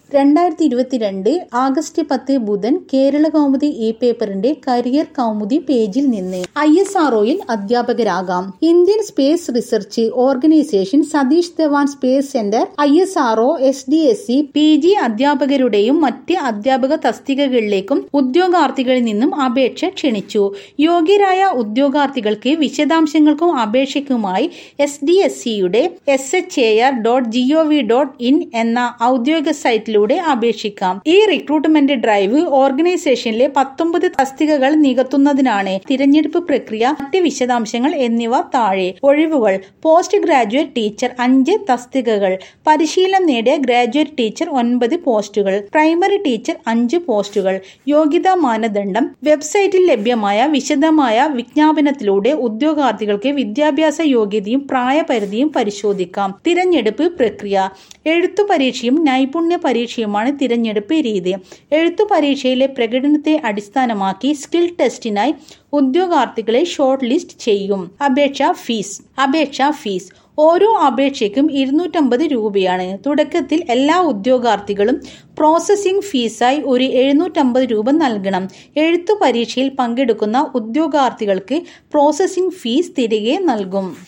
രണ്ടായിരത്തി ഇരുപത്തിരണ്ട് ആഗസ്റ്റ് പത്ത് ബുധൻ കേരള കൗമുദി ഇ പേപ്പറിന്റെ കരിയർ കൗമുദി പേജിൽ നിന്ന് ഐ എസ് ആർഒയിൽ അധ്യാപകരാകാം Indian space research organisation Satish Dhawan space centre I S RO S D S C P G അധ്യാപകരുടെയും മറ്റ് അധ്യാപക തസ്തികകളിലേക്കും ഉദ്യോഗാർത്ഥികളിൽ നിന്നും അപേക്ഷ ക്ഷണിച്ചു യോഗ്യരായ ഉദ്യോഗാർത്ഥികൾക്ക് വിശദാംശങ്ങൾക്കും അപേക്ഷയ്ക്കുമായി എസ് ഡി എസ് സിയുടെ S H A R dot G O V dot in എന്ന ഔദ്യോഗിക സൈറ്റിലൂടെ അപേക്ഷിക്കാം ഈ റിക്രൂട്ട്മെന്റ് ഡ്രൈവ് ഓർഗനൈസേഷനിലെ പത്തൊമ്പത് തസ്തികകൾ നികത്തുന്നതിനാണ് തിരഞ്ഞെടുപ്പ് പ്രക്രിയ മറ്റ് വിശദാംശങ്ങൾ എന്നിവ താഴെ ഒഴിവുകൾ പോസ്റ്റ് ഗ്രാജുവേറ്റ് ടീച്ചർ അഞ്ച് തസ്തികകൾ പരിശീലനം നേടിയ ഗ്രാജുവേറ്റ് ടീച്ചർ ഒൻപത് പോസ്റ്റുകൾ പ്രൈമറി ടീച്ചർ അഞ്ച് പോസ്റ്റുകൾ യോഗ്യതാ മാനദണ്ഡം വെബ്സൈറ്റിൽ ലഭ്യമായ വിശദമായ വിജ്ഞാപനത്തിലൂടെ ഉദ്യോഗാർത്ഥികൾക്ക് വിദ്യാഭ്യാസ യോഗ്യതയും പ്രായപരിധിയും പരിശോധിക്കാം തിരഞ്ഞെടുപ്പ് പ്രക്രിയ എഴുത്തു പരീക്ഷയും നൈപുണ്യ പരീക്ഷയുമാണ് തിരഞ്ഞെടുപ്പ് രീതി എഴുത്തു പരീക്ഷയിലെ പ്രകടനത്തെ അടിസ്ഥാനമാക്കി സ്കിൽ ടെസ്റ്റിനായി ഉദ്യോഗാർത്ഥികളെ ഷോർട്ട് ലിസ്റ്റ് ചെയ്യും അപേക്ഷ ഫീസ് അപേക്ഷ ഫീസ് ഓരോ അപേക്ഷയ്ക്കും ഇരുന്നൂറ്റമ്പത് രൂപയാണ് തുടക്കത്തിൽ എല്ലാ ഉദ്യോഗാർത്ഥികളും പ്രോസസ്സിംഗ് ഫീസായി ഒരു എഴുന്നൂറ്റമ്പത് രൂപ നൽകണം എഴുത്തു പരീക്ഷയിൽ പങ്കെടുക്കുന്ന ഉദ്യോഗാർത്ഥികൾക്ക് പ്രോസസ്സിംഗ് ഫീസ് തിരികെ നൽകും